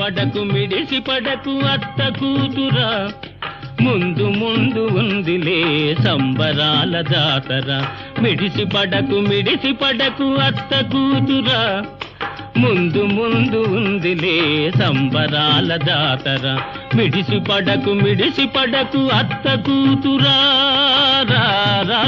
పడకు మిడిసి పడకు అత్త కూతురా ముందు ముందు ఉందిలే సంబరాల జాతర మిడిసి పడకు మిడిసి పడకు అత్త కూతురా ముందు ముందు ఉందిలే సంబరాల జాతర మిడిసి పడకు మిడిసి పడకు అత్త కూతురా రా, రా.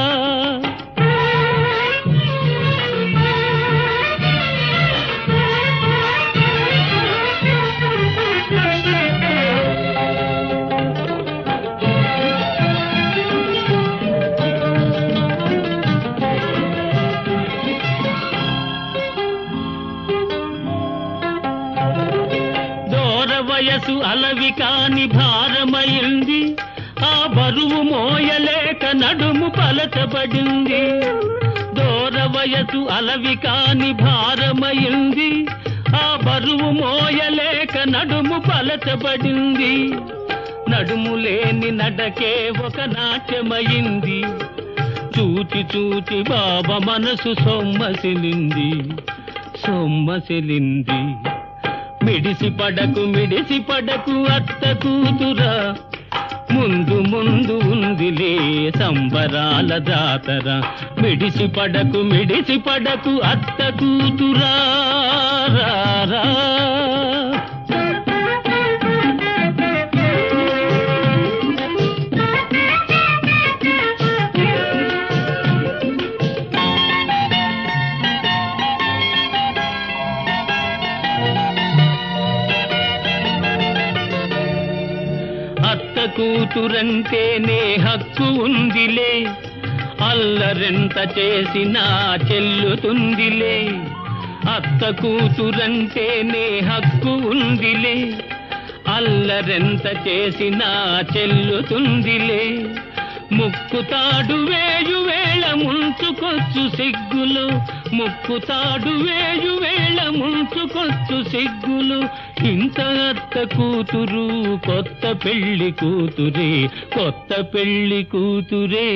దూర వయసు అలవి కాని భారమైంది ఆ బరువు మోయలేక నడుము పలచబడింది దూర వయసు అలవి కాని భారమైంది ఆ బరువు మోయలేక నడుము పలచబడింది నడుము లేని నడకే ఒక నాట్యమైంది చూచి చూచి బాబ మనసు సొమ్మసిలింది సొమ్మసిలింది మిడిసి పడకు మిడిసి పడకు అత్త కూతురా ముందు ముందు ఉందిలే సంబరాల జాతర మిడిసి పడకు మిడిసి పడకు అత్త కూతురా రా, రా. అత్త కూతురంటేనే హక్కు ఉందిలే అల్లరెంత చేసినా చెల్లుతుందిలే అత్త కూతురంటేనే హక్కు ఉందిలే అల్లరెంత చేసినా చెల్లుతుందిలే ముక్కుతాడు వేయు వేళ ముంచుకొచ్చు సిగ్గులు ముక్కుతాడు వేయు వేళ ముంచుకొచ్చు సిగ్గులు ఇంత అత్త కూతురు కొత్త పెళ్లి కూతురే కొత్త పెళ్లి కూతురే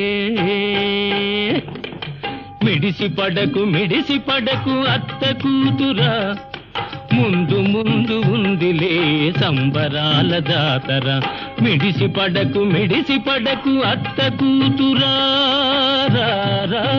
మిడిసి పడకు మిడిసి పడకు అత్త కూతురా ముందు ముందు ఉందిలే సంబరాల జాతర మిడిసి పడకు మిడిసి పడకు అత్త కూతురా రా, రా.